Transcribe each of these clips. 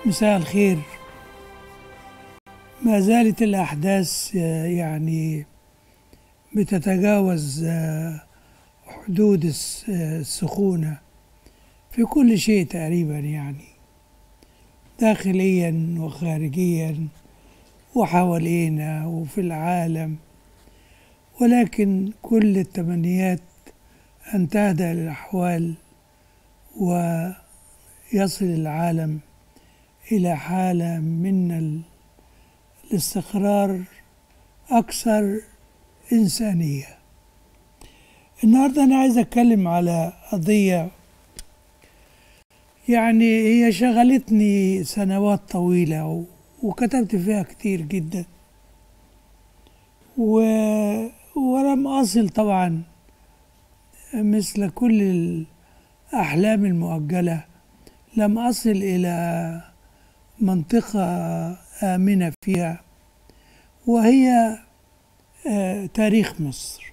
مساء الخير ما زالت الأحداث آه، يعني بتتجاوز آه، حدود الس- آه، السخونة في كل شيء تقريبا يعني داخليا وخارجيا وحوالينا وفي العالم ولكن كل التمنيات أن تهدأ الأحوال ويصل العالم إلى حالة من ال- الاستقرار أكثر إنسانية النهاردة أنا عايز أتكلم على قضية يعني هي شغلتني سنوات طويلة و- وكتبت فيها كتير جدا و... ولم أصل طبعا مثل كل الأحلام المؤجلة لم أصل إلى منطقة آمنة فيها وهي آه، تاريخ مصر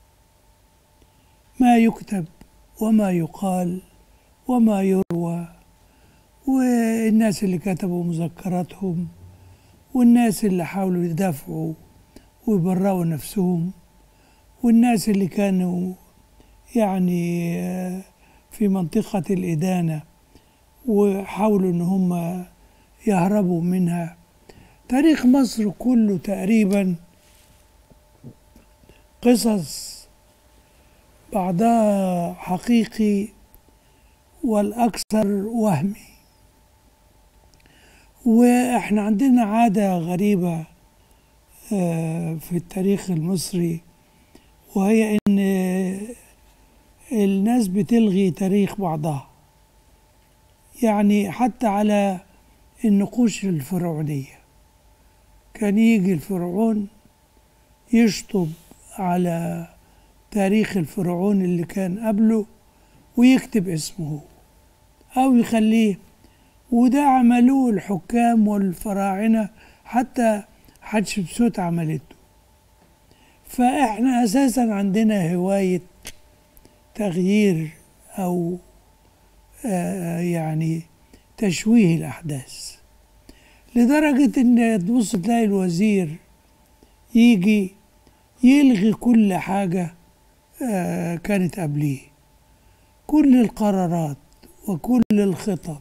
ما يكتب وما يقال وما يروى والناس اللي كتبوا مذكراتهم والناس اللي حاولوا يدافعوا ويبرئوا نفسهم والناس اللي كانوا يعني آه، في منطقة الإدانة وحاولوا إن هم يهربوا منها تاريخ مصر كله تقريبا قصص بعضها حقيقي والأكثر وهمي وإحنا عندنا عادة غريبة آه، في التاريخ المصري وهي إن الناس بتلغي تاريخ بعضها يعني حتى على النقوش الفرعونية كان يجي الفرعون يشطب على تاريخ الفرعون اللي كان قبله ويكتب اسمه أو يخليه وده عملوه الحكام والفراعنة حتى حتشبسوت عملته فإحنا أساسا عندنا هواية تغيير أو آه يعني تشويه الأحداث لدرجة إن تبص تلاقي الوزير يجي يلغي كل حاجة آه كانت قبليه كل القرارات وكل الخطط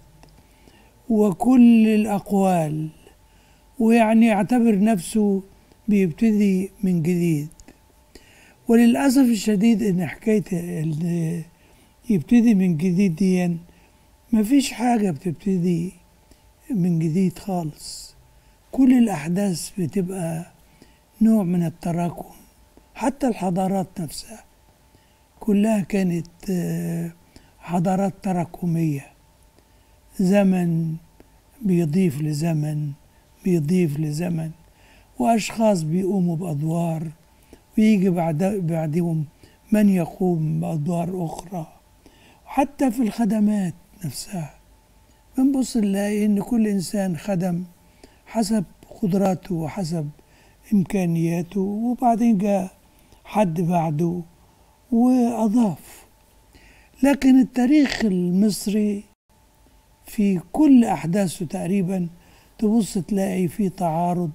وكل الأقوال ويعني يعتبر نفسه بيبتدي من جديد وللأسف الشديد إن حكاية إن يبتدي من جديد دي مفيش حاجة بتبتدي من جديد خالص كل الأحداث بتبقى نوع من التراكم حتى الحضارات نفسها كلها كانت آه، حضارات تراكمية زمن بيضيف لزمن بيضيف لزمن وأشخاص بيقوموا بأدوار ويجي بعد بعدهم من يقوم بأدوار أخرى وحتى في الخدمات نفسها بنبص نلاقي إن كل إنسان خدم حسب قدراته وحسب إمكانياته وبعدين جاء حد بعده وأضاف لكن التاريخ المصري في كل أحداثه تقريبا تبص تلاقي فيه تعارض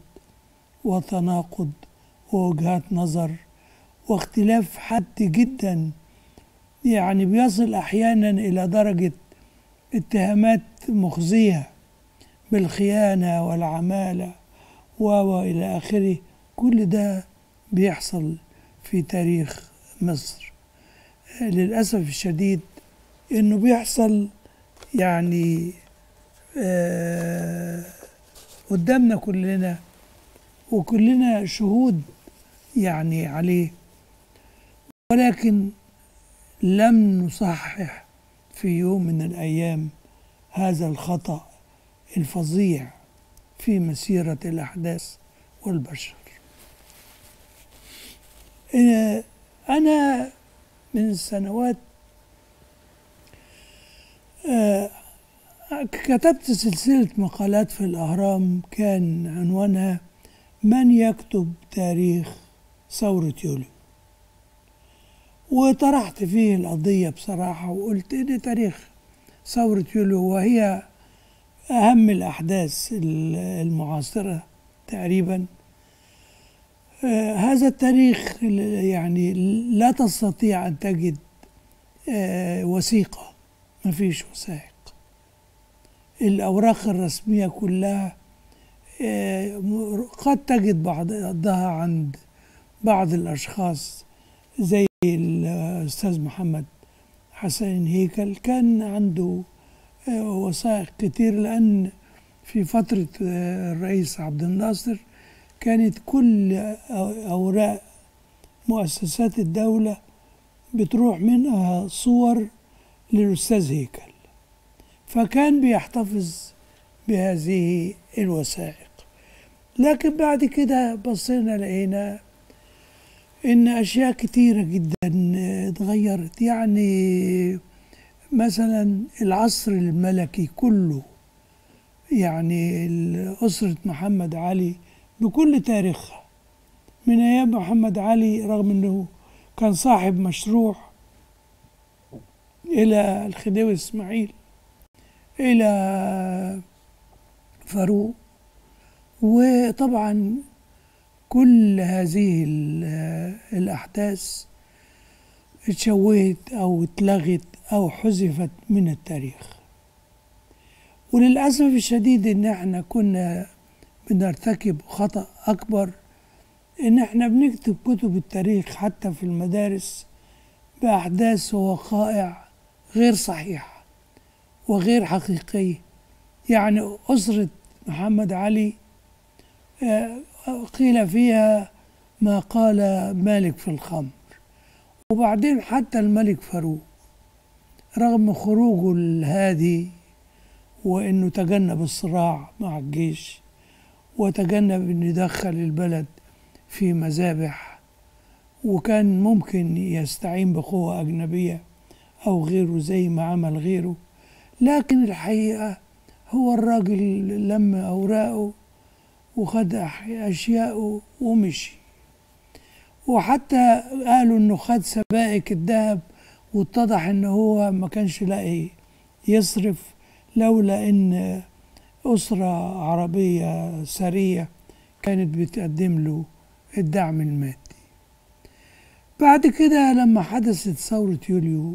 وتناقض ووجهات نظر واختلاف حاد جدا يعني بيصل أحيانا إلى درجة اتهامات مخزية بالخيانة والعمالة و وإلى آخره كل ده بيحصل في تاريخ مصر للأسف الشديد إنه بيحصل يعني آه قدامنا كلنا وكلنا شهود يعني عليه ولكن لم نصحح في يوم من الأيام هذا الخطأ الفظيع في مسيرة الأحداث والبشر آه، أنا من سنوات آه، كتبت سلسلة مقالات في الأهرام كان عنوانها من يكتب تاريخ ثورة يوليو وطرحت فيه القضية بصراحة وقلت إن تاريخ ثورة يوليو وهي أهم الأحداث المعاصرة تقريبا آه، هذا التاريخ يعني لا تستطيع أن تجد آه، وثيقة ما فيش وثائق الأوراق الرسمية كلها آه، قد تجد بعضها عند بعض الأشخاص زي الأستاذ محمد حسين هيكل كان عنده وثائق كتير لأن في فترة الرئيس عبد الناصر كانت كل أوراق مؤسسات الدولة بتروح منها صور للأستاذ هيكل فكان بيحتفظ بهذه الوثائق لكن بعد كده بصينا لقينا إن أشياء كتيرة جدا اتغيرت يعني مثلا العصر الملكي كله يعني أسرة محمد علي بكل تاريخها من أيام محمد علي رغم أنه كان صاحب مشروع إلى الخديوي إسماعيل إلى فاروق وطبعا كل هذه الأحداث اتشوهت أو اتلغت أو حذفت من التاريخ وللأسف الشديد إن احنا كنا بنرتكب خطأ أكبر إن احنا بنكتب كتب التاريخ حتى في المدارس بأحداث ووقائع غير صحيحة وغير حقيقية يعني أسرة محمد علي آه، قيل فيها ما قال مالك في الخمر وبعدين حتى الملك فاروق رغم خروجه الهادي وانه تجنب الصراع مع الجيش وتجنب انه يدخل البلد في مذابح وكان ممكن يستعين بقوة أجنبية أو غيره زي ما عمل غيره لكن الحقيقة هو الراجل لم أوراقه وخد أشياءه ومشي وحتى قالوا إنه خد سبائك الذهب واتضح إن هو ما كانش لاقي يصرف لولا إن أسرة عربية ثرية كانت بتقدم له الدعم المادي بعد كده لما حدثت ثورة يوليو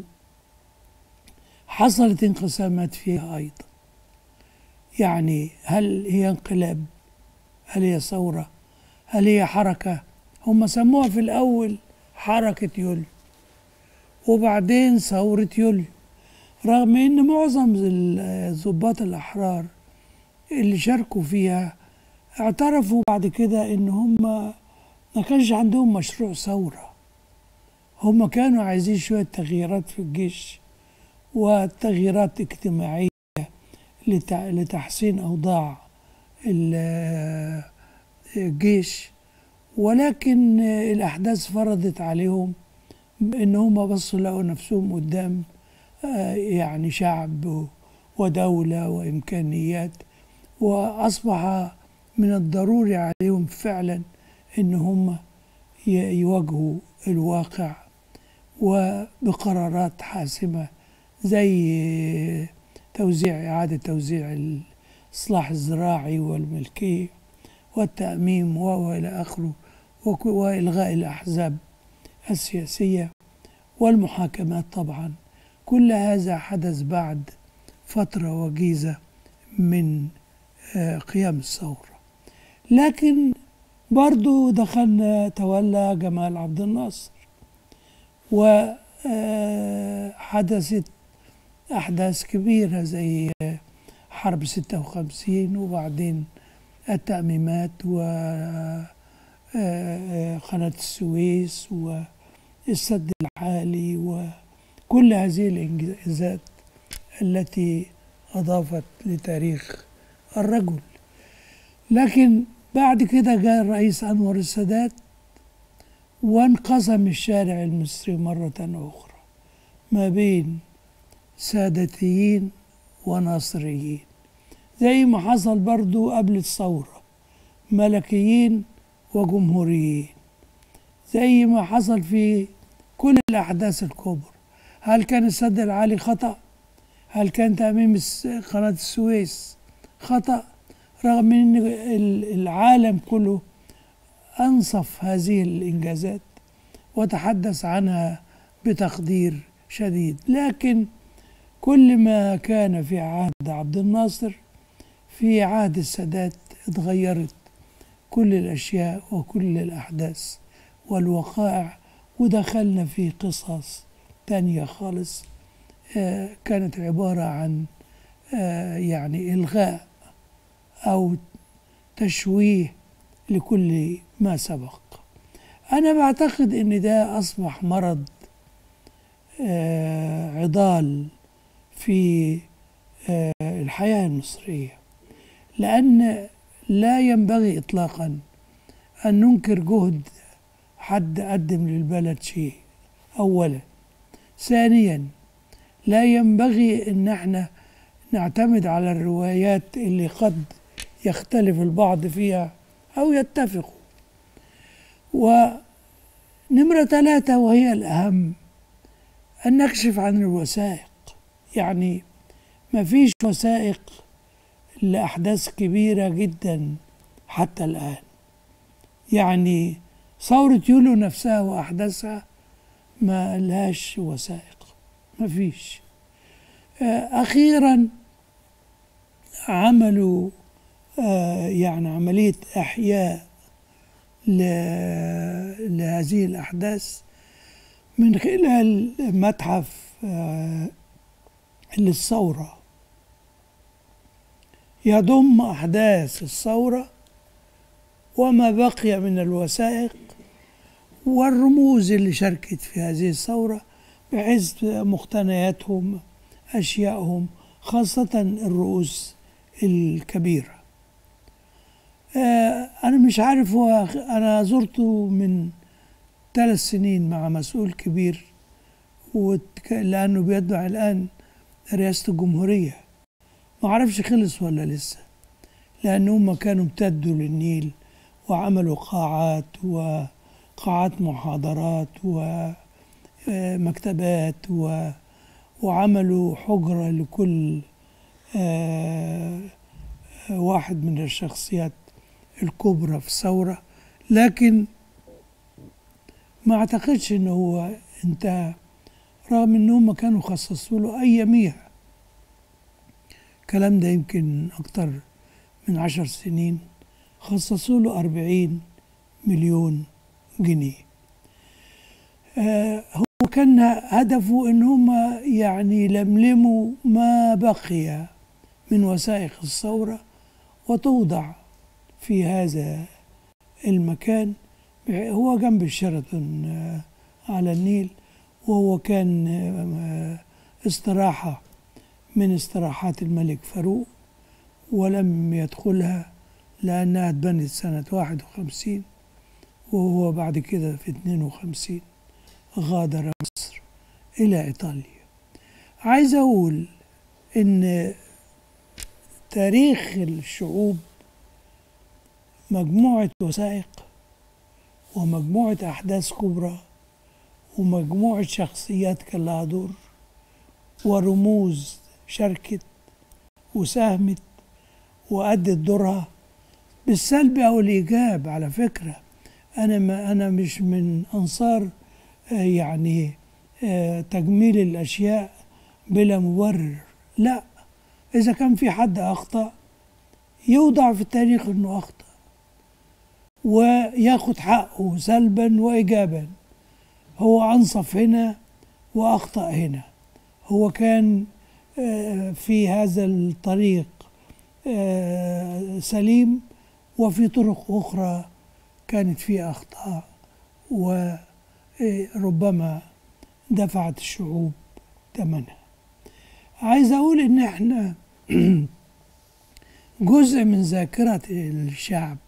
حصلت انقسامات فيها أيضا يعني هل هي انقلاب هل هي ثورة هل هي حركة هم سموها في الأول حركة يوليو وبعدين ثورة يوليو رغم ان معظم الضباط الاحرار اللي شاركوا فيها اعترفوا بعد كده ان هم ما كانش عندهم مشروع ثورة هم كانوا عايزين شوية تغييرات في الجيش وتغييرات اجتماعية لتحسين أوضاع الجيش ولكن الأحداث فرضت عليهم إن هم بصوا لقوا نفسهم قدام يعني شعب ودولة وإمكانيات وأصبح من الضروري عليهم فعلا إن هم يواجهوا الواقع وبقرارات حاسمة زي توزيع إعادة توزيع الإصلاح الزراعي والملكية والتأميم وإلى آخره وإلغاء الأحزاب السياسية والمحاكمات طبعا كل هذا حدث بعد فترة وجيزة من آه، قيام الثورة لكن برضو دخلنا تولى جمال عبد الناصر وحدثت آه، أحداث كبيرة زي حرب ستة وخمسين وبعدين التأميمات وقناة آه، السويس والسد الحالي وكل هذه الإنجازات التي أضافت لتاريخ الرجل لكن بعد كده جاء الرئيس أنور السادات وانقسم الشارع المصري مرة أخرى ما بين سادتيين وناصريين زي ما حصل برضو قبل الثورة ملكيين وجمهوريين زي ما حصل في كل الأحداث الكبرى هل كان السد العالي خطأ؟ هل كان تأميم قناة السويس خطأ رغم أن العالم كله أنصف هذه الإنجازات وتحدث عنها بتقدير شديد لكن كل ما كان في عهد عبد الناصر في عهد السادات اتغيرت كل الأشياء وكل الأحداث والوقائع ودخلنا في قصص تانية خالص آه كانت عبارة عن آه يعني إلغاء أو تشويه لكل ما سبق أنا بعتقد إن ده أصبح مرض آه عضال في آه الحياة المصرية لأن لا ينبغي إطلاقا أن ننكر جهد حد قدم للبلد شيء أولا ثانيا لا ينبغي أن احنا نعتمد على الروايات اللي قد يختلف البعض فيها أو يتفقوا ونمرة ثلاثة وهي الأهم أن نكشف عن الوثائق يعني ما فيش وثائق لأحداث كبيرة جدا حتى الآن يعني ثورة يوليو نفسها وأحداثها ما لهاش وثائق ما فيش أخيرا عملوا يعني عملية إحياء لهذه الأحداث من خلال متحف للثورة يضم أحداث الثورة وما بقي من الوثائق والرموز اللي شاركت في هذه الثورة بحيث مقتنياتهم أشيائهم خاصة الرؤوس الكبيرة آه أنا مش عارف هو أنا زرته من ثلاث سنين مع مسؤول كبير لأنه بيتبع الآن رئاسة الجمهورية ما عرفش خلص ولا لسه لأن هم كانوا امتدوا للنيل وعملوا قاعات وقاعات محاضرات ومكتبات و وعملوا حجرة لكل واحد من الشخصيات الكبرى في الثورة لكن ما اعتقدش انه هو انتهى رغم ان هم كانوا خصصوا له اياميها الكلام ده يمكن اكتر من عشر سنين خصصوا له أربعين مليون جنيه آه هو كان هدفه ان هم يعني يلملموا ما بقي من وثائق الثورة وتوضع في هذا المكان هو جنب الشيراتون على النيل وهو كان استراحة من استراحات الملك فاروق ولم يدخلها لأنها اتبنت سنة واحد وخمسين وهو بعد كده في اتنين وخمسين غادر مصر إلى إيطاليا عايز أقول إن تاريخ الشعوب مجموعة وثائق ومجموعة أحداث كبرى ومجموعة شخصيات كان لها دور ورموز شاركت وساهمت وأدت دورها بالسلب أو الإيجاب على فكرة أنا ما أنا مش من أنصار يعني تجميل الأشياء بلا مبرر لا إذا كان في حد أخطأ يوضع في التاريخ إنه أخطأ وياخد حقه سلبا وإيجابا هو أنصف هنا وأخطأ هنا هو كان في هذا الطريق سليم وفي طرق أخرى كانت فيه أخطاء وربما دفعت الشعوب ثمنها عايز أقول إن إحنا جزء من ذاكرة الشعب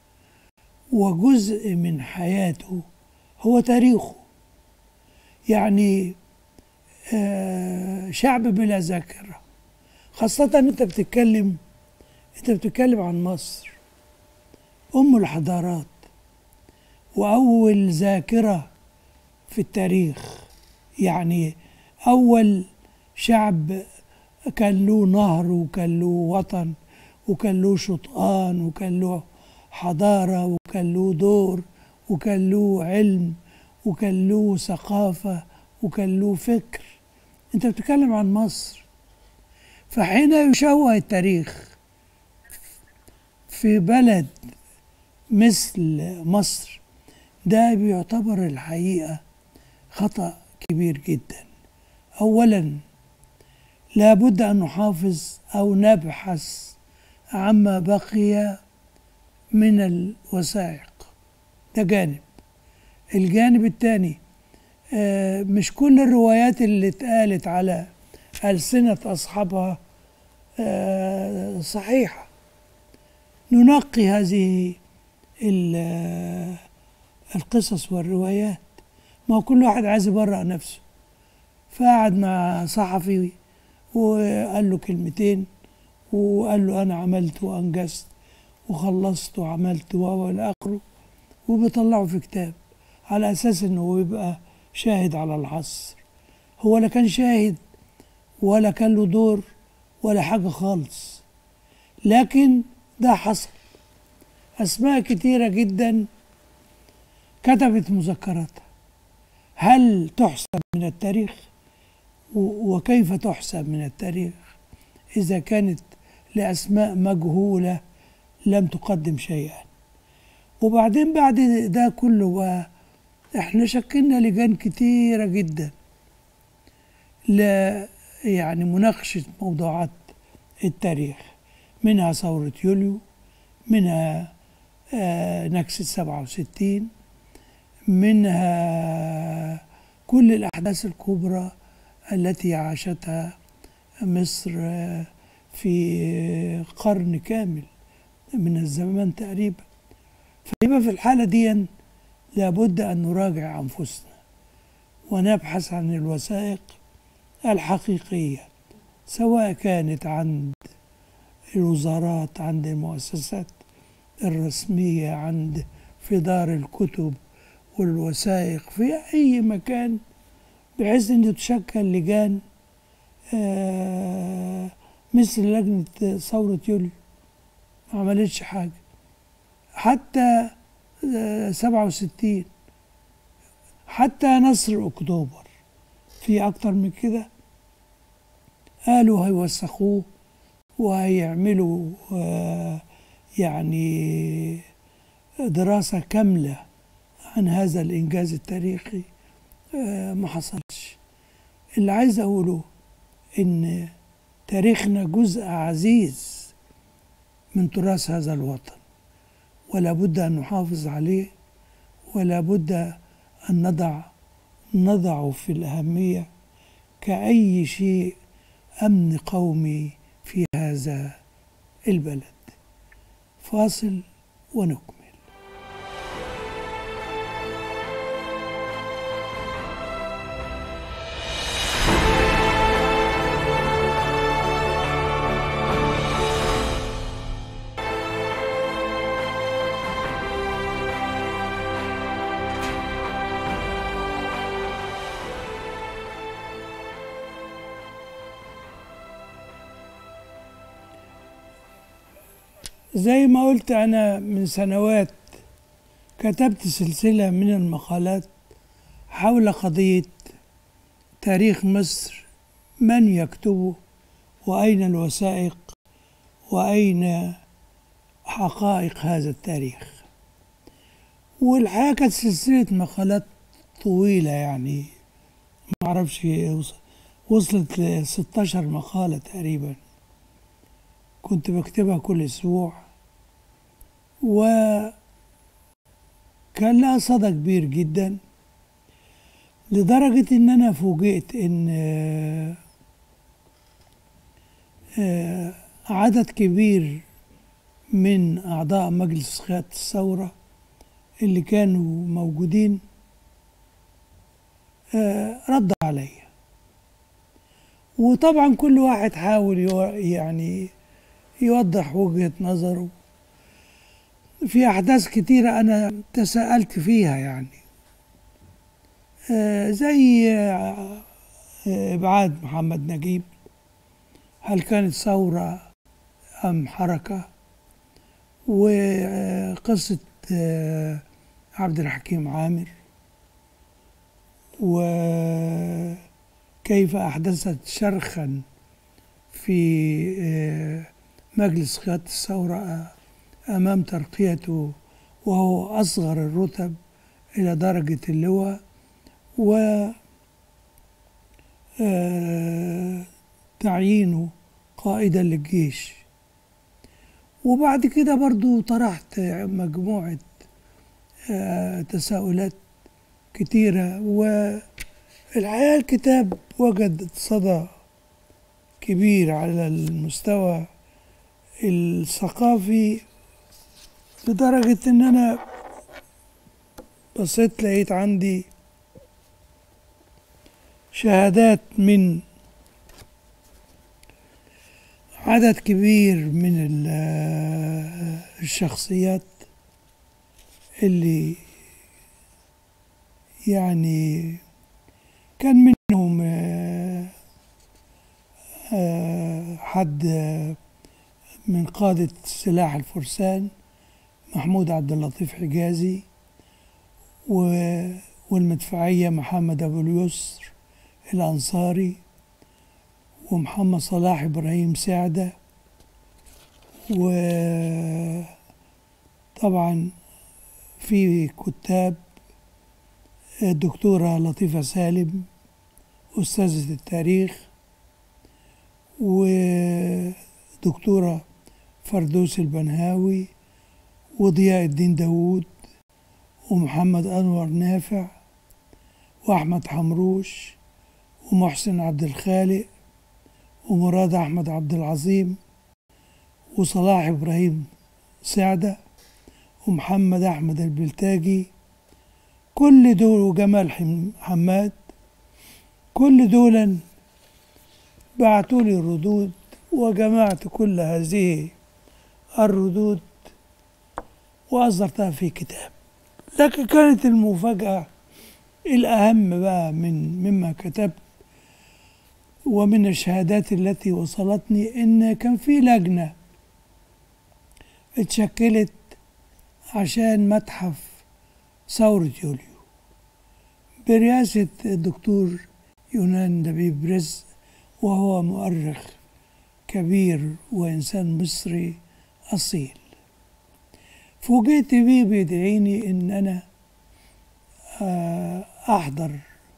وجزء من حياته هو تاريخه يعني آه شعب بلا ذاكرة خاصة أنت بتتكلم أنت بتتكلم عن مصر أم الحضارات وأول ذاكرة في التاريخ يعني أول شعب كان له نهر وكان له وطن وكان له شطآن وكان له حضارة وكان له دور وكان له علم وكان له ثقافة وكان له فكر انت بتتكلم عن مصر فحين يشوه التاريخ في بلد مثل مصر ده بيعتبر الحقيقة خطأ كبير جدا أولا لابد أن نحافظ أو نبحث عما بقي من الوثائق ده جانب الجانب الثاني آه، مش كل الروايات اللي اتقالت على ألسنة أصحابها آه، صحيحة ننقي هذه ال- القصص والروايات ما هو كل واحد عايز يبرأ نفسه فقعد مع صحفي وقال له كلمتين وقال له أنا عملت وأنجزت وخلصت وعملت و إلى آخره وبيطلعه في كتاب على أساس إنه يبقى شاهد على العصر هو لا كان شاهد ولا كان له دور ولا حاجة خالص لكن ده حصل أسماء كتيرة جدا كتبت مذكراتها هل تحسب من التاريخ و- وكيف تحسب من التاريخ إذا كانت لأسماء مجهولة لم تقدم شيئا وبعدين بعد ده كله بقى احنا شكلنا لجان كتيرة جدا ل يعني مناقشة موضوعات التاريخ منها ثورة يوليو منها آه، نكسة سبعة وستين منها كل الأحداث الكبرى التي عاشتها مصر آه، في قرن كامل من الزمان تقريبا فيبقى في الحالة دي لابد أن نراجع أنفسنا ونبحث عن الوثائق الحقيقية سواء كانت عند الوزارات عند المؤسسات الرسمية عند في دار الكتب والوثائق في أي مكان بحيث أن تشكل لجان آه، مثل لجنة ثورة يوليو ما عملتش حاجة حتى سبعة وستين حتى نصر أكتوبر في أكتر من كده قالوا هيوثقوه وهيعملوا آه، يعني دراسة كاملة عن هذا الإنجاز التاريخي آه، ما حصلش اللي عايز أقوله إن تاريخنا جزء عزيز من تراث هذا الوطن ولا بد أن نحافظ عليه ولا بد أن نضع نضعه في الأهمية كأي شيء أمن قومي في هذا البلد فاصل ونكمل زي ما قلت أنا من سنوات كتبت سلسلة من المقالات حول قضية تاريخ مصر من يكتبه وأين الوثائق وأين حقائق هذا التاريخ والحقيقة كانت سلسلة مقالات طويلة يعني ما أعرفش وص- وصلت ل 16 مقالة تقريبا كنت بكتبها كل أسبوع وكان لها صدى كبير جدا لدرجة إن أنا فوجئت إن آه، آه، عدد كبير من أعضاء مجلس قيادة الثورة اللي كانوا موجودين آه، رد عليا وطبعا كل واحد حاول يو- يعني يوضح وجهة نظره في أحداث كتيرة أنا تساءلت فيها يعني آه، زي آه، آه، إبعاد محمد نجيب هل كانت ثورة أم حركة وقصة آه، عبد الحكيم عامر وكيف أحدثت شرخا في آه، مجلس قيادة الثورة أمام ترقيته وهو أصغر الرتب إلى درجة اللواء و آه، تعيينه قائدا للجيش وبعد كده برضو طرحت مجموعة آه، تساؤلات كتيرة والحقيقة الكتاب وجد صدى كبير على المستوى الثقافي لدرجة إن أنا بصيت لقيت عندي شهادات من عدد كبير من ال- الشخصيات اللي يعني كان منهم آه، آه، حد آه، من قادة سلاح الفرسان محمود عبد اللطيف حجازي و- والمدفعية محمد أبو اليسر الأنصاري ومحمد صلاح إبراهيم سعدة وطبعا في كتاب الدكتورة لطيفة سالم أستاذة التاريخ ودكتورة فردوس البنهاوي وضياء الدين داوود ومحمد أنور نافع وأحمد حمروش ومحسن عبد الخالق ومراد أحمد عبد العظيم وصلاح إبراهيم سعدة ومحمد أحمد البلتاجي كل دول وجمال حم- حماد كل دول بعتوا لي ردود وجمعت كل هذه الردود وأصدرتها في كتاب لكن كانت المفاجأة الأهم بقى من مما كتبت ومن الشهادات التي وصلتني إن كان في لجنة اتشكلت عشان متحف ثورة يوليو برئاسة الدكتور يونان دبيب رزق وهو مؤرخ كبير وإنسان مصري أصيل فوجئت بيه بيدعيني إن أنا آه، أحضر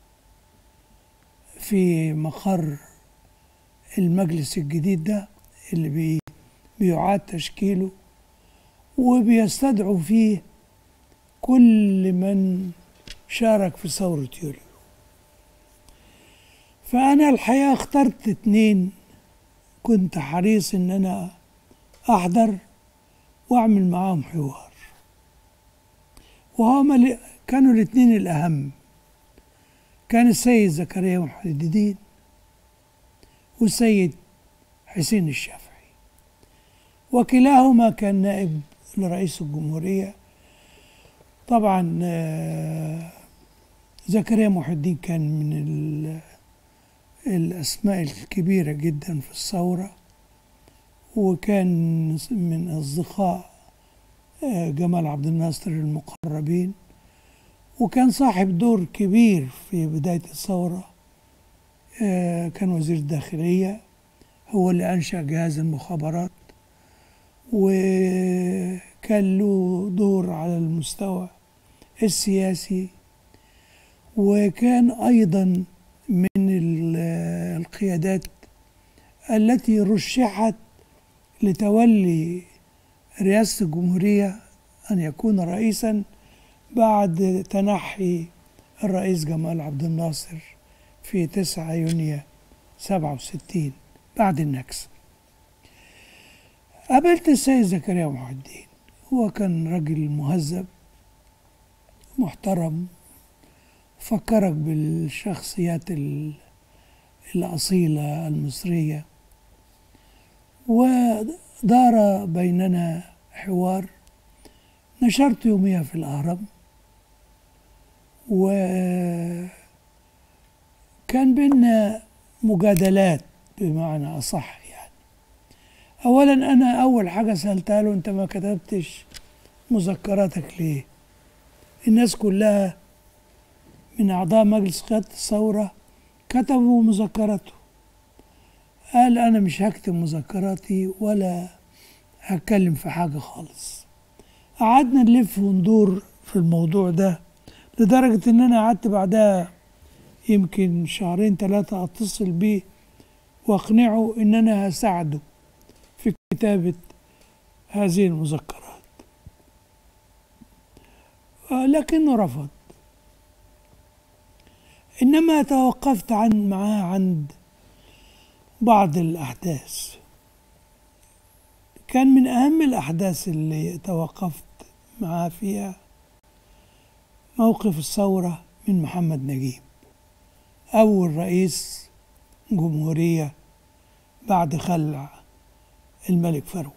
في مقر المجلس الجديد ده اللي بي بيعاد تشكيله وبيستدعوا فيه كل من شارك في ثورة يوليو فأنا الحقيقة اخترت اتنين كنت حريص إن أنا أحضر وأعمل معاهم حوار وهما اللي- كانوا الاتنين الأهم كان السيد زكريا محمد الدين والسيد حسين الشافعي وكلاهما كان نائب لرئيس الجمهورية طبعا آه، زكريا محي الدين كان من ال- الأسماء الكبيرة جدا في الثورة وكان من أصدقاء آه، جمال عبد الناصر المقربين وكان صاحب دور كبير في بداية الثورة آه، كان وزير الداخلية هو اللي أنشأ جهاز المخابرات وكان له دور على المستوى السياسي وكان أيضا من ال- القيادات التي رشحت لتولي رئاسة الجمهورية أن يكون رئيسا بعد تنحي الرئيس جمال عبد الناصر في 9 يونيو 67 بعد النكسة قابلت السيد زكريا محي الدين هو كان راجل مهذب محترم فكرك بالشخصيات ال- الأصيلة المصرية ودار بيننا حوار نشرت يوميها في الأهرام وكان بينا مجادلات بمعنى أصح يعني أولا أنا أول حاجة سألتها له أنت ما كتبتش مذكراتك ليه الناس كلها من أعضاء مجلس قيادة الثورة كتبوا مذكراته قال أنا مش هكتب مذكراتي ولا هتكلم في حاجة خالص قعدنا نلف وندور في الموضوع ده لدرجة إن أنا قعدت بعدها يمكن شهرين ثلاثة أتصل بيه وأقنعه إن أنا هساعده في كتابة هذه المذكرات آه، لكنه رفض إنما توقفت عن معاه عند بعض الأحداث كان من أهم الأحداث اللي توقفت معاه فيها موقف الثورة من محمد نجيب أول رئيس جمهورية بعد خلع الملك فاروق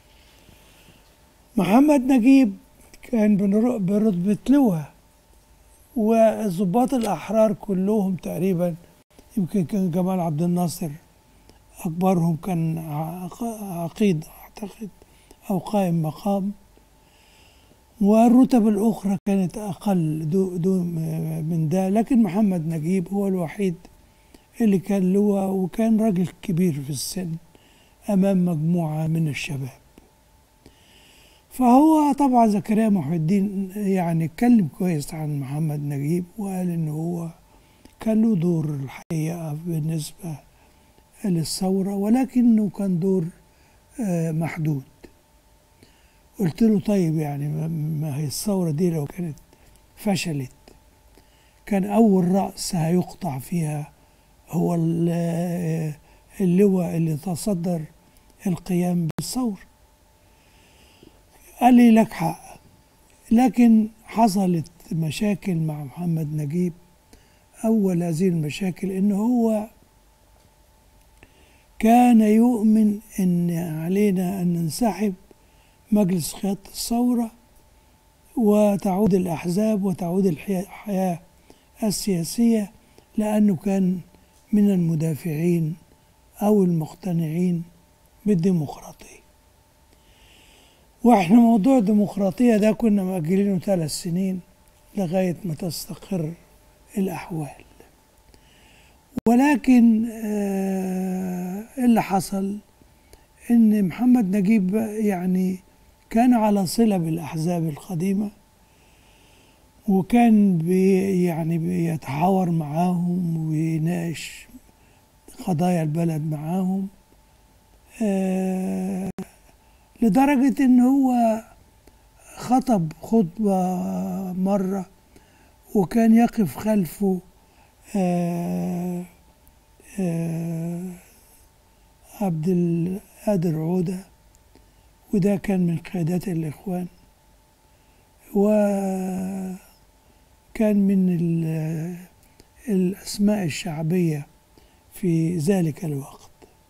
محمد نجيب كان بنر- برتبة لواء والضباط الأحرار كلهم تقريبا يمكن كان جمال عبد الناصر أكبرهم كان عق- عقيد أعتقد أو قائم مقام والرتب الأخرى كانت أقل دو دو من ده لكن محمد نجيب هو الوحيد اللي كان لواء وكان راجل كبير في السن أمام مجموعة من الشباب فهو طبعا زكريا محي الدين يعني اتكلم كويس عن محمد نجيب وقال إن هو كان له دور الحقيقة بالنسبة للثورة ولكنه كان دور آه، محدود قلت له طيب يعني ما- ما هي الثورة دي لو كانت فشلت كان أول رأس هيقطع فيها هو ال- آه، اللواء اللي تصدر القيام بالثورة قال لي لك حق لكن حصلت مشاكل مع محمد نجيب أول هذه المشاكل إن هو كان يؤمن أن علينا أن ننسحب مجلس قيادة الثورة وتعود الأحزاب وتعود الحياة الحياة السياسية لأنه كان من المدافعين أو المقتنعين بالديمقراطية واحنا موضوع الديمقراطية ده كنا مأجلينه ثلاث سنين لغاية ما تستقر الأحوال ولكن آه اللي حصل ان محمد نجيب يعني كان على صلة بالأحزاب القديمة وكان بي يعني بيتحاور معاهم ويناقش قضايا البلد معاهم آه لدرجة إن هو خطب خطبة مرة وكان يقف خلفه آه آه عبد القادر عودة وده كان من قيادات الإخوان وكان من ال- الأسماء الشعبية في ذلك الوقت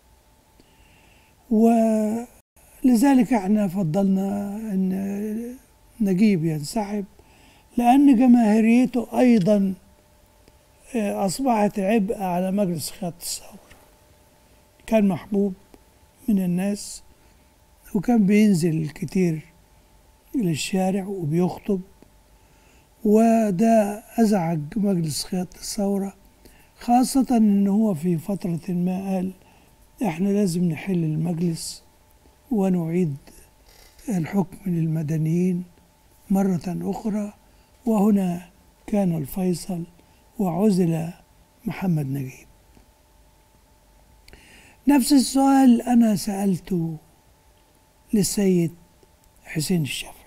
ولذلك احنا فضلنا أن نجيب ينسحب لأن جماهيريته أيضا آه، أصبحت عبء على مجلس قيادة الثورة كان محبوب من الناس وكان بينزل كتير للشارع وبيخطب وده أزعج مجلس قيادة الثورة خاصة إن هو في فترة ما قال إحنا لازم نحل المجلس ونعيد الحكم للمدنيين مرة أخرى وهنا كان الفيصل وعزل محمد نجيب نفس السؤال أنا سألته للسيد حسين الشافعي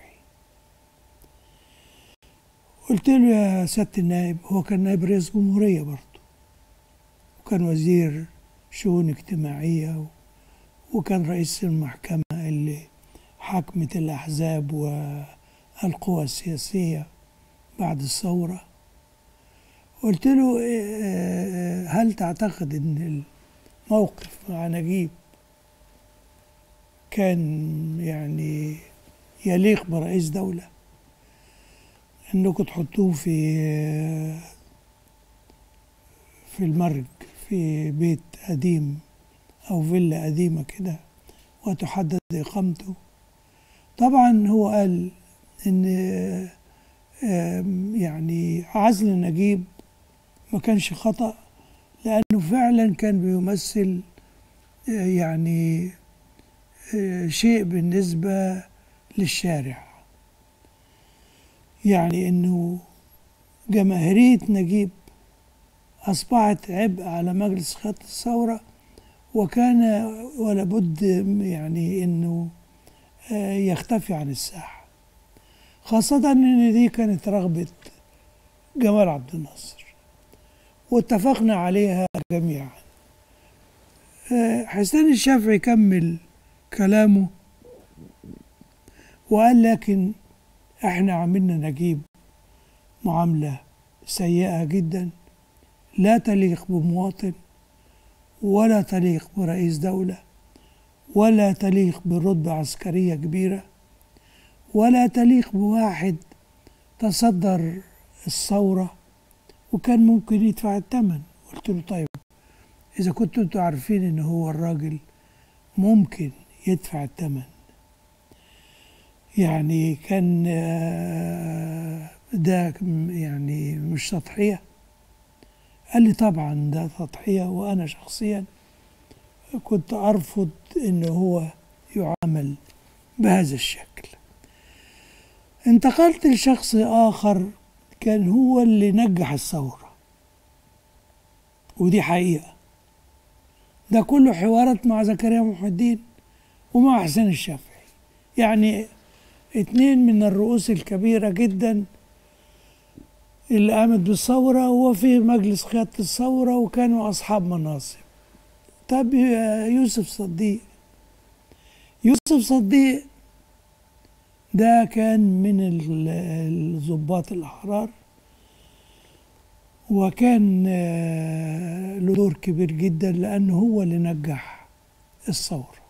قلت له يا سيادة النائب هو كان نائب رئيس جمهورية برضه وكان وزير شؤون اجتماعية و- وكان رئيس المحكمة اللي حكمت الأحزاب والقوى السياسية بعد الثورة قلت له إيه- آه، هل تعتقد ان الموقف مع نجيب كان يعني يليق برئيس دولة انكم تحطوه في في المرج في بيت قديم او فيلا قديمة كده وتحدد إقامته طبعا هو قال إن آم، يعني عزل نجيب ما كانش خطأ لأنه فعلا كان بيمثل آه، يعني آه، شيء بالنسبة للشارع يعني إنه جماهيرية نجيب أصبحت عبء على مجلس قيادة الثورة وكان ولا بد يعني إنه آه، يختفي عن الساحة خاصة إن دي كانت رغبة جمال عبد الناصر واتفقنا عليها جميعا آه، حسين الشافعي كمل كلامه وقال لكن احنا عملنا نجيب معاملة سيئة جدا لا تليق بمواطن ولا تليق برئيس دولة ولا تليق برتبة عسكرية كبيرة ولا تليق بواحد تصدر الثورة وكان ممكن يدفع الثمن قلت له طيب إذا كنتوا انتوا عارفين إن هو الراجل ممكن يدفع الثمن يعني كان آه، ده كم- يعني مش تضحية قال لي طبعا ده تضحية وأنا شخصيا كنت أرفض إن هو يعامل بهذا الشكل انتقلت لشخص آخر كان هو اللي نجح الثورة ودي حقيقة ده كله حوارات مع زكريا محي الدين ومع حسين الشافعي يعني اتنين من الرؤوس الكبيرة جدا اللي قامت بالثورة وفي مجلس قيادة الثورة وكانوا أصحاب مناصب طب يا يوسف صديق يوسف صديق ده كان من ال- الضباط الأحرار وكان آه، له دور كبير جدا لأنه هو اللي نجح الثورة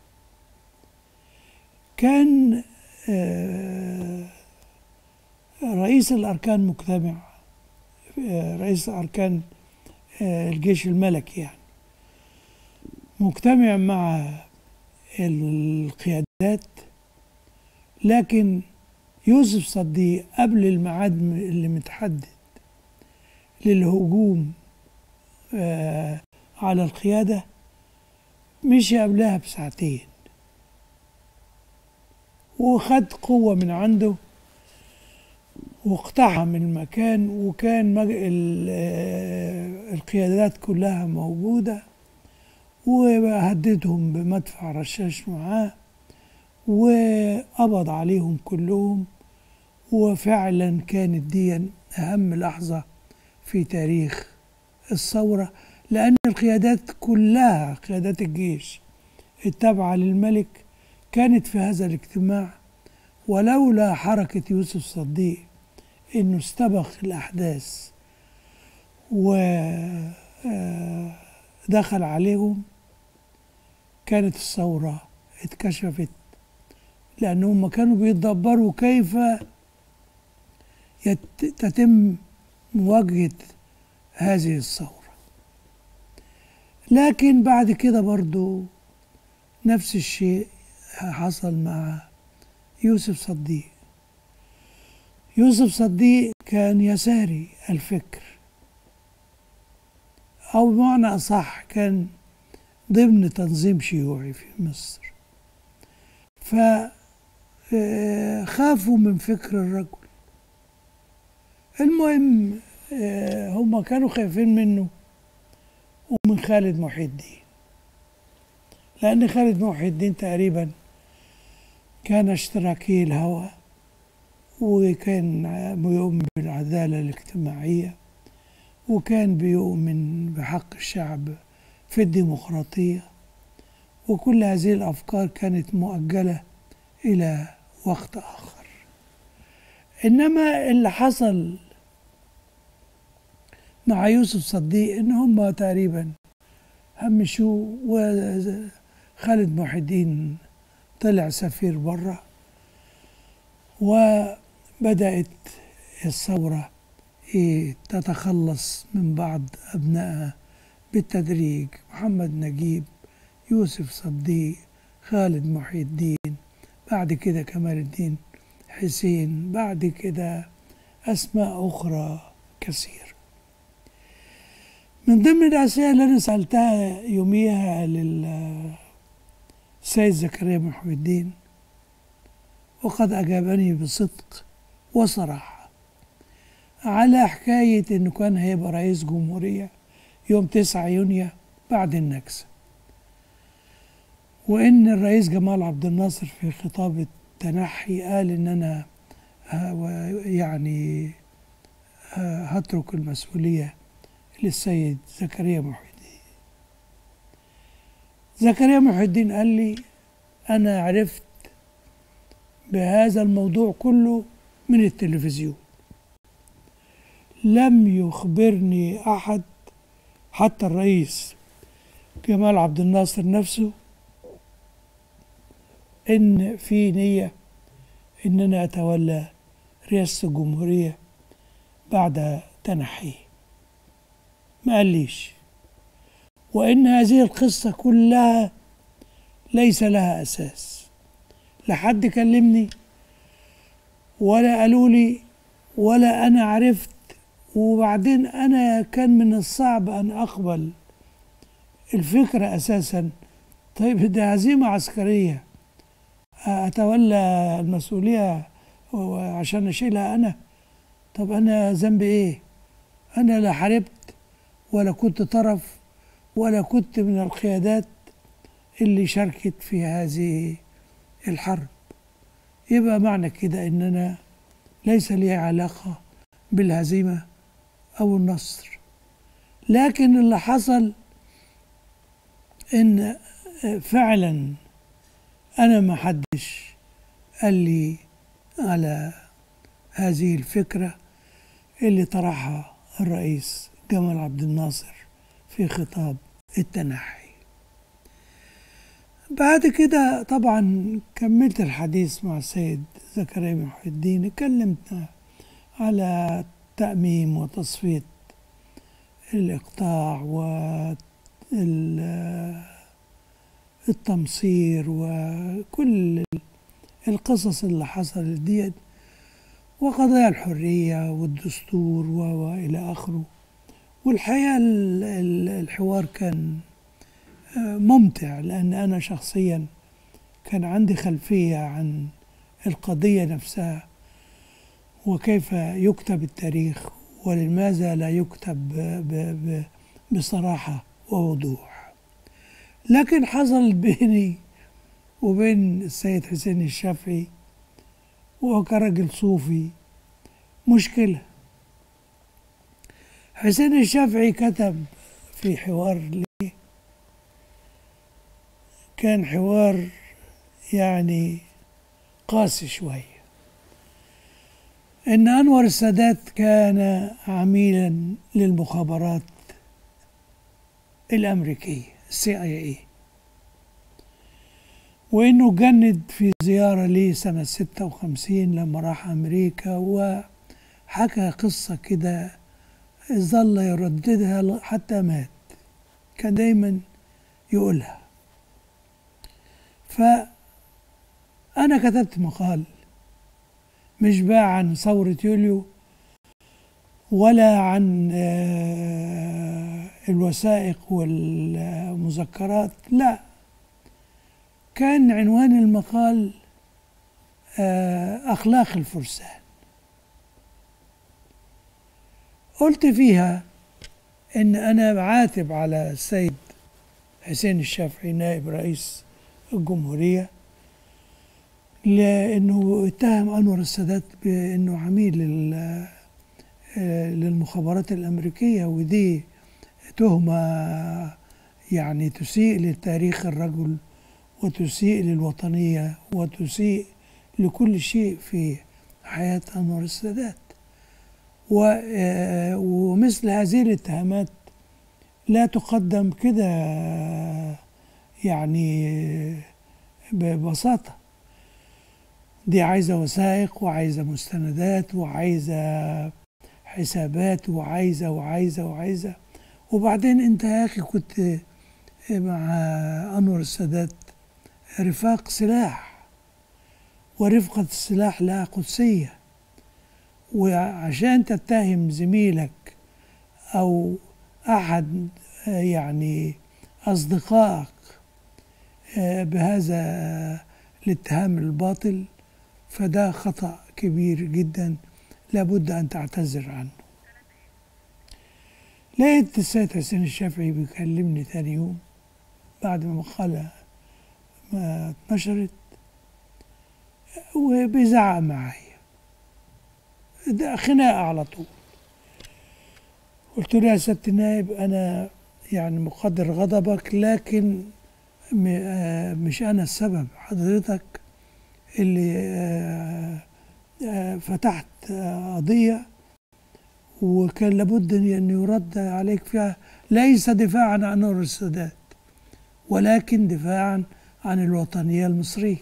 كان آه، رئيس الأركان مجتمع آه، رئيس أركان آه، الجيش الملكي يعني مجتمع مع القيادات لكن يوسف صديق قبل الميعاد اللي متحدد للهجوم آه، على القيادة مشي قبلها بساعتين وخد قوة من عنده واقتحم المكان وكان مج... ال... آه، القيادات كلها موجودة وهددهم بمدفع رشاش معاه وقبض عليهم كلهم وفعلا كانت دي أهم لحظة في تاريخ الثورة لأن القيادات كلها قيادات الجيش التابعة للملك كانت في هذا الاجتماع ولولا حركة يوسف صديق إنه استبق الأحداث ودخل عليهم كانت الثورة اتكشفت لأنهم كانوا بيتدبروا كيف يت- تتم مواجهة هذه الثورة لكن بعد كده برضو نفس الشيء حصل مع يوسف صديق يوسف صديق كان يساري الفكر أو بمعنى أصح كان ضمن تنظيم شيوعي في مصر فخافوا من فكر الرجل المهم آه، هم كانوا خايفين منه ومن خالد محي الدين لأن خالد محي الدين تقريبا كان اشتراكي الهوى وكان بيؤمن بالعدالة الاجتماعية وكان بيؤمن بحق الشعب في الديمقراطية وكل هذه الأفكار كانت مؤجلة إلى وقت آخر إنما اللي حصل مع يوسف صديق إن هم تقريبا همشوه وخالد محي الدين طلع سفير بره وبدأت الثورة إيه تتخلص من بعض أبنائها بالتدريج محمد نجيب يوسف صديق خالد محي الدين بعد كده كمال الدين حسين بعد كده أسماء أخرى كثير من ضمن الأسئلة اللي أنا سألتها يوميها للسيد زكريا محي الدين وقد أجابني بصدق وصراحة على حكاية إنه كان هيبقى رئيس جمهورية يوم 9 يونيو بعد النكسة وإن الرئيس جمال عبد الناصر في خطاب التنحي قال إن أنا يعني هترك المسؤولية للسيد زكريا محي الدين زكريا محي الدين قال لي أنا عرفت بهذا الموضوع كله من التلفزيون لم يخبرني أحد حتى الرئيس جمال عبد الناصر نفسه إن في نية إن أنا أتولى رئاسة الجمهورية بعد تنحيه ما قاليش وإن هذه القصة كلها ليس لها أساس لا حد كلمني ولا قالوا لي ولا أنا عرفت وبعدين أنا كان من الصعب أن أقبل الفكرة أساسا طيب ده هزيمة عسكرية أتولى المسؤولية عشان أشيلها أنا طب أنا ذنبي إيه أنا لا حاربت ولا كنت طرف ولا كنت من القيادات اللي شاركت في هذه الحرب يبقى معنى كده ان انا ليس لي علاقة بالهزيمة او النصر لكن اللي حصل ان فعلا انا ما حدش قال لي على هذه الفكرة اللي طرحها الرئيس جمال عبد الناصر في خطاب التنحي بعد كده طبعا كملت الحديث مع السيد زكريا محي الدين اتكلمنا على تأميم وتصفية الإقطاع والتمصير وكل القصص اللي حصلت ديت وقضايا الحرية والدستور وإلى آخره والحقيقة الحوار كان ممتع لأن أنا شخصيا كان عندي خلفية عن القضية نفسها وكيف يكتب التاريخ ولماذا لا يكتب ب ب بصراحة ووضوح لكن حصل بيني وبين السيد حسين الشافعي وهو كرجل صوفي مشكلة حسين الشافعي كتب في حوار لي كان حوار يعني قاسي شوية إن أنور السادات كان عميلا للمخابرات الأمريكية السي اي اي وإنه جند في زيارة لي سنة ستة وخمسين لما راح أمريكا وحكى قصة كده ظل يرددها حتى مات كان دايما يقولها فأنا كتبت مقال مش بقى عن ثورة يوليو ولا عن الوثائق والمذكرات لا كان عنوان المقال أخلاق الفرسان قلت فيها إن أنا بعاتب على السيد حسين الشافعي نائب رئيس الجمهورية لأنه اتهم أنور السادات بأنه عميل للمخابرات الأمريكية ودي تهمة يعني تسيء لتاريخ الرجل وتسيء للوطنية وتسيء لكل شيء في حياة أنور السادات ومثل هذه الاتهامات لا تقدم كده يعني ببساطة دي عايزة وثائق وعايزة مستندات وعايزة حسابات وعايزة وعايزة وعايزة وبعدين انت يا اخي كنت مع انور السادات رفاق سلاح ورفقة السلاح لها قدسية وعشان تتهم زميلك أو أحد يعني أصدقائك بهذا الاتهام الباطل فده خطأ كبير جدا لابد أن تعتذر عنه لقيت السيد حسين الشافعي بيكلمني تاني يوم بعد ما المقالة ما اتنشرت وبيزعق معايا ده خناقة على طول قلت له يا سيادة النائب أنا يعني مقدر غضبك لكن مش أنا السبب حضرتك اللي فتحت قضية وكان لابد أن يرد عليك فيها ليس دفاعا عن أنور السادات ولكن دفاعا عن الوطنية المصرية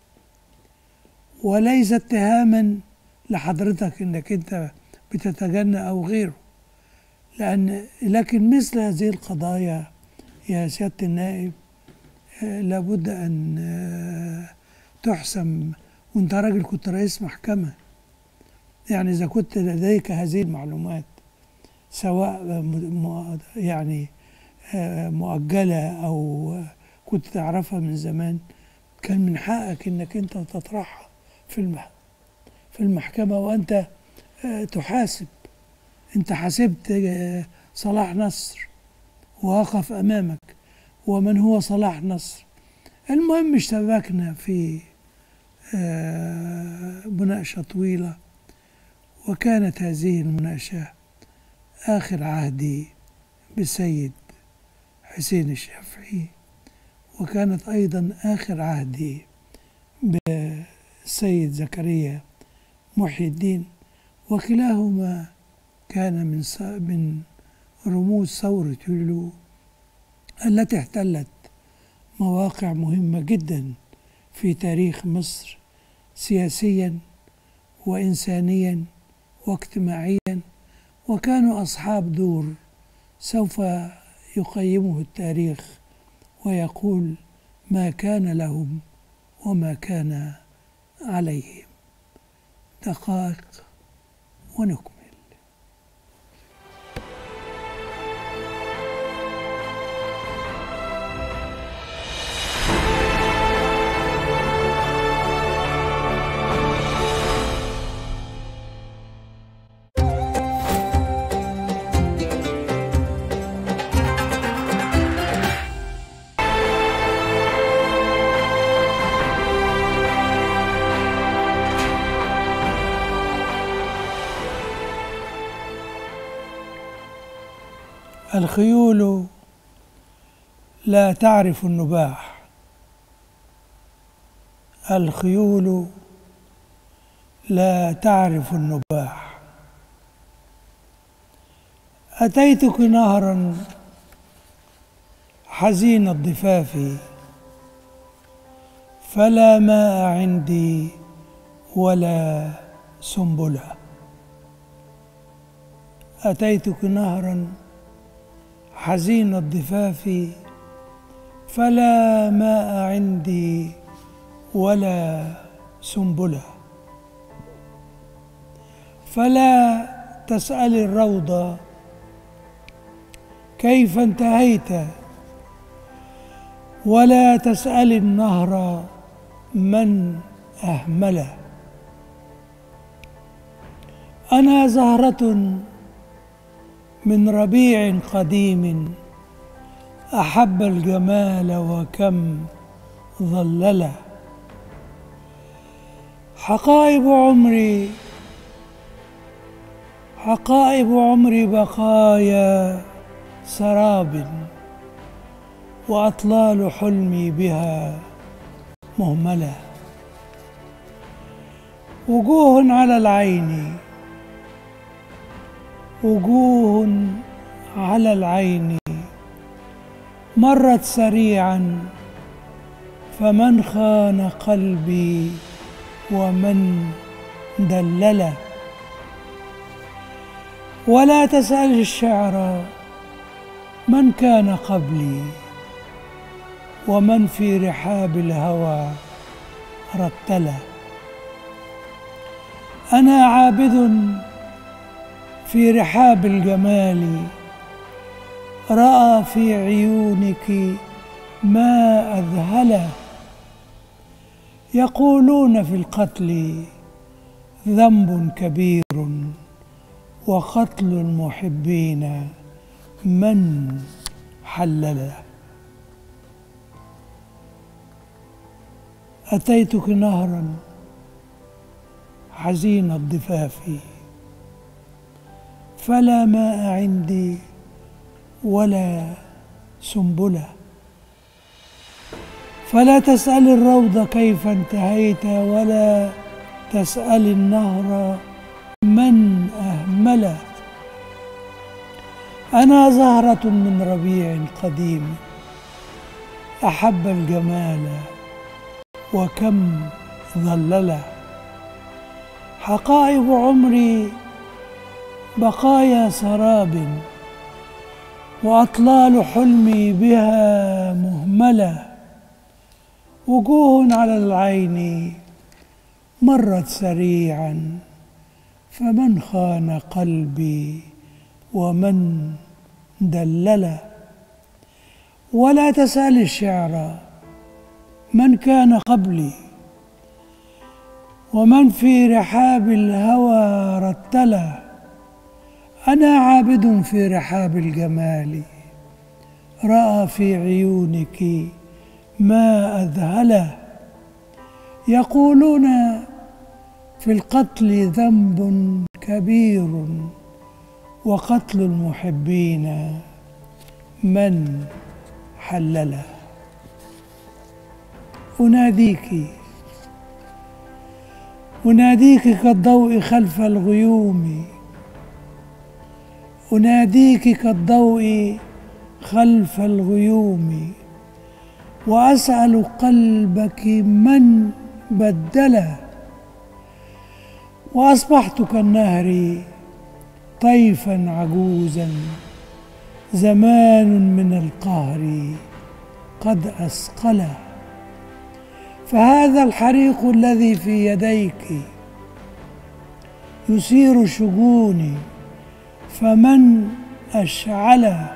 وليس اتهاما لحضرتك انك انت بتتجنى او غيره لان لكن مثل هذه القضايا يا سياده النائب لابد ان تحسم وانت راجل كنت رئيس محكمه يعني اذا كنت لديك هذه المعلومات سواء يعني مؤجله او كنت تعرفها من زمان كان من حقك انك انت تطرحها في المح في المحكمة وأنت تحاسب أنت حاسبت صلاح نصر ووقف أمامك ومن هو صلاح نصر المهم اشتبكنا في مناقشة طويلة وكانت هذه المناقشة آخر عهدي بالسيد حسين الشافعي وكانت أيضا آخر عهدي بالسيد زكريا محي الدين وكلاهما كان من من رموز ثورة يوليو التي احتلت مواقع مهمة جدا في تاريخ مصر سياسيا وإنسانيا واجتماعيا وكانوا أصحاب دور سوف يقيمه التاريخ ويقول ما كان لهم وما كان عليهم دقائق ونكمل الخيول لا تعرف النباح الخيول لا تعرف النباح أتيتك نهرا حزين الضفاف فلا ماء عندي ولا سنبله أتيتك نهرا حزين الضفاف فلا ماء عندي ولا سنبله فلا تسال الروض كيف انتهيت ولا تسال النهر من اهمله انا زهره من ربيع قديم احب الجمال وكم ظلله حقائب عمري حقائب عمري بقايا سراب واطلال حلمي بها مهمله وجوه على العين وجوه على العين مرت سريعا فمن خان قلبي ومن دلله ولا تسال الشعر من كان قبلي ومن في رحاب الهوى رتله انا عابد في رحاب الجمال راى في عيونك ما اذهله يقولون في القتل ذنب كبير وقتل المحبين من حلله أتيتك نهرا حزين الضفاف فلا ماء عندي ولا سنبله فلا تسأل الروض كيف انتهيت ولا تسأل النهر من أهمله أنا زهرة من ربيع قديم أحب الجمال وكم ظلله حقائب عمري بقايا سراب واطلال حلمي بها مهمله وجوه على العين مرت سريعا فمن خان قلبي ومن دلله ولا تسال الشعر من كان قبلي ومن في رحاب الهوى رتله انا عابد في رحاب الجمال راى في عيونك ما اذهله يقولون في القتل ذنب كبير وقتل المحبين من حلله أناديك أناديك كالضوء خلف الغيوم أناديك كالضوء خلف الغيوم وأسأل قلبك من بدله وأصبحت كالنهر طيفا عجوزا زمان من القهر قد أثقله فهذا الحريق الذي في يديك يثير شجوني فمن أشعله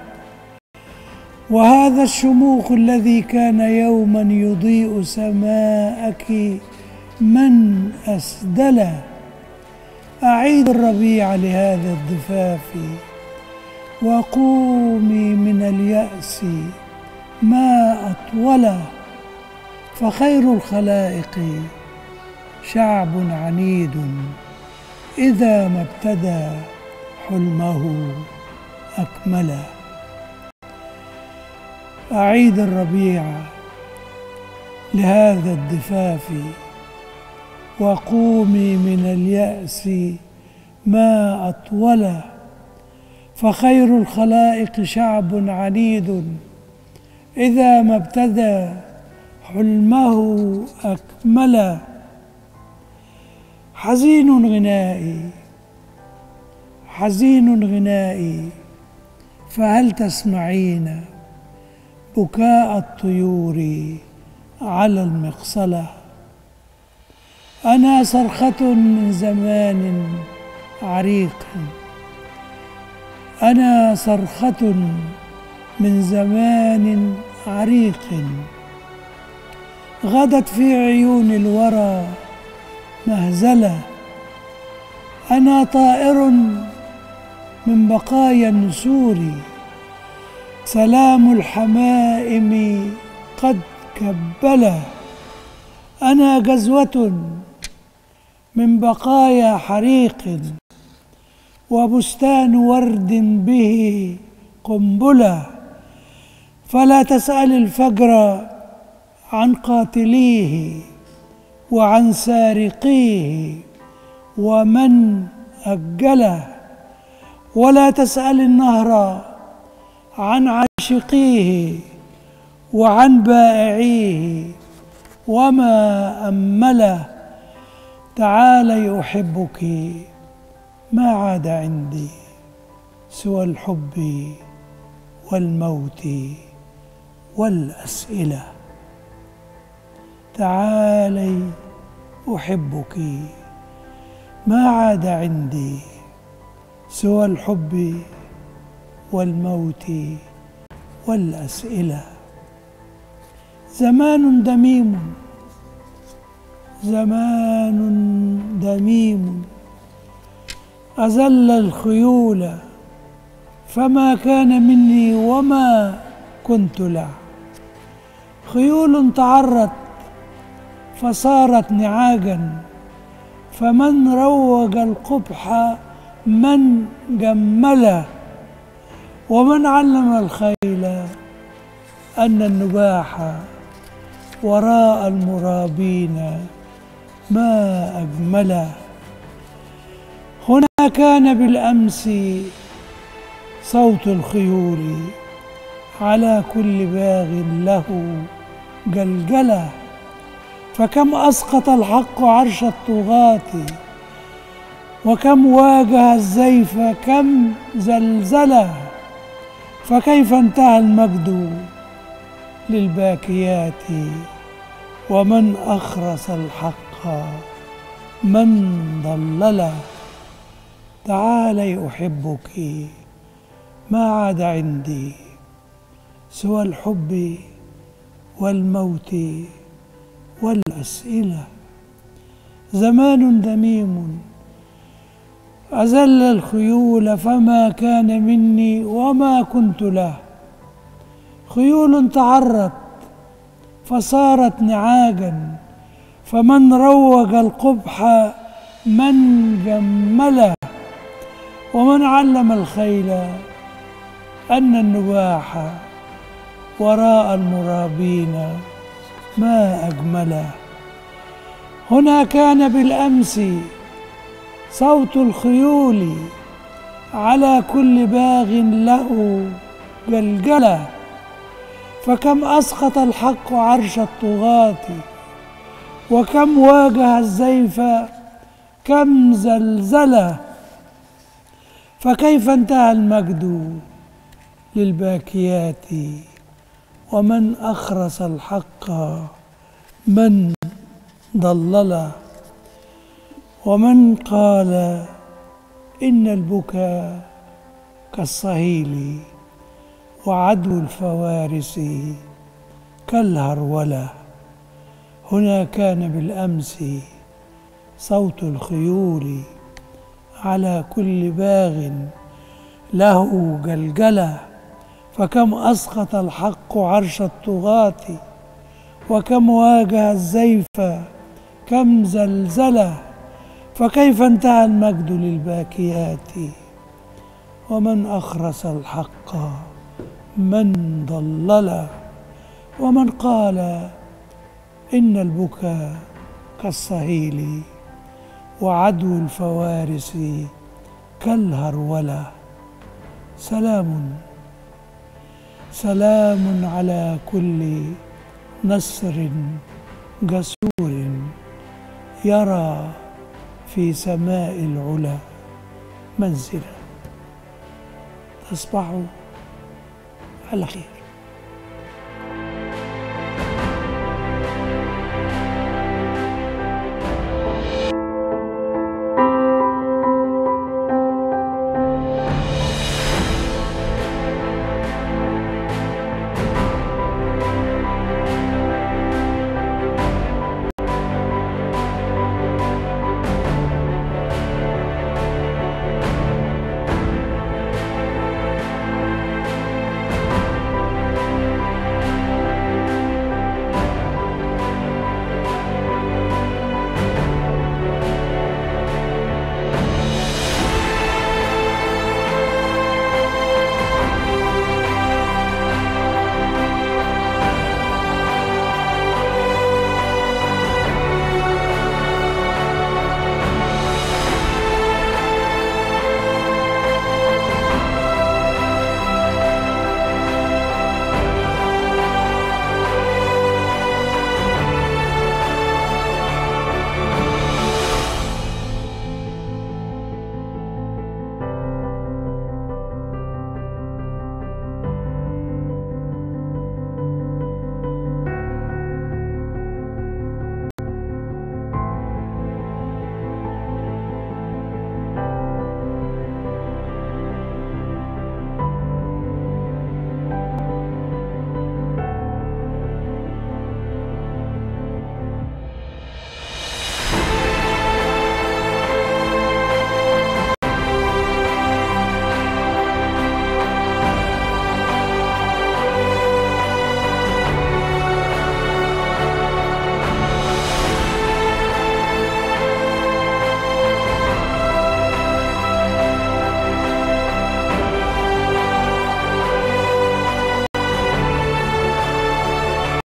وهذا الشموخ الذي كان يوما يضيء سماءك من أسدله أعيد الربيع لهذا الضفاف وقومي من اليأس ما أطوله فخير الخلائق شعب عنيد إذا ما ابتدى حلمه أكمله أعيد الربيع لهذا الضفاف وقومي من اليأس ما أطوله فخير الخلائق شعب عنيد إذا ما ابتدى حلمه أكمل حزين غنائي حزين غنائي فهل تسمعين بكاء الطيور على المقصله انا صرخه من زمان عريق انا صرخه من زمان عريق غدت في عيون الورى مهزله انا طائر من بقايا النسور سلام الحمائم قد كبله انا جزوه من بقايا حريق وبستان ورد به قنبله فلا تسال الفجر عن قاتليه وعن سارقيه ومن اجله ولا تسال النهر عن عاشقيه وعن بائعيه وما امله تعالي احبك ما عاد عندي سوى الحب والموت والاسئله تعالي أحبك ما عاد عندي سوى الحب والموت والأسئلة زمان دميم زمان دميم أزل الخيول فما كان مني وما كنت له خيول تعرت فصارت نعاجا فمن روج القبح من جمله ومن علم الخيل أن النباح وراء المرابين ما أجمله هنا كان بالأمس صوت الخيول على كل باغ له جلجله فكم اسقط الحق عرش الطغاة وكم واجه الزيف كم زلزله فكيف انتهى المجد للباكيات ومن اخرس الحق من ضلله تعالي احبك ما عاد عندي سوى الحب والموت والأسئلة زمان دميم أزل الخيول فما كان مني وما كنت له خيول تعرت فصارت نعاجا فمن روج القبح من جمله ومن علم الخيل أن النباح وراء المرابين ما أجمله هنا كان بالأمس صوت الخيول على كل باغ له جلجلة فكم أسقط الحق عرش الطغاة وكم واجه الزيف كم زلزله فكيف انتهى المجد للباكيات ومن أخرس الحق من ضلل ومن قال إن البكاء كالصهيل وعدو الفوارس كالهرولة هنا كان بالأمس صوت الخيول على كل باغ له جلجله فكم أسقط الحق عرش الطغاة وكم واجه الزيف كم زلزله فكيف انتهى المجد للباكيات ومن أخرس الحق من ضلله ومن قال إن البكاء كالصهيل وعدو الفوارس كالهرولة سلام سلام على كل نسر جسور يرى في سماء العلا منزلا تصبحوا على خير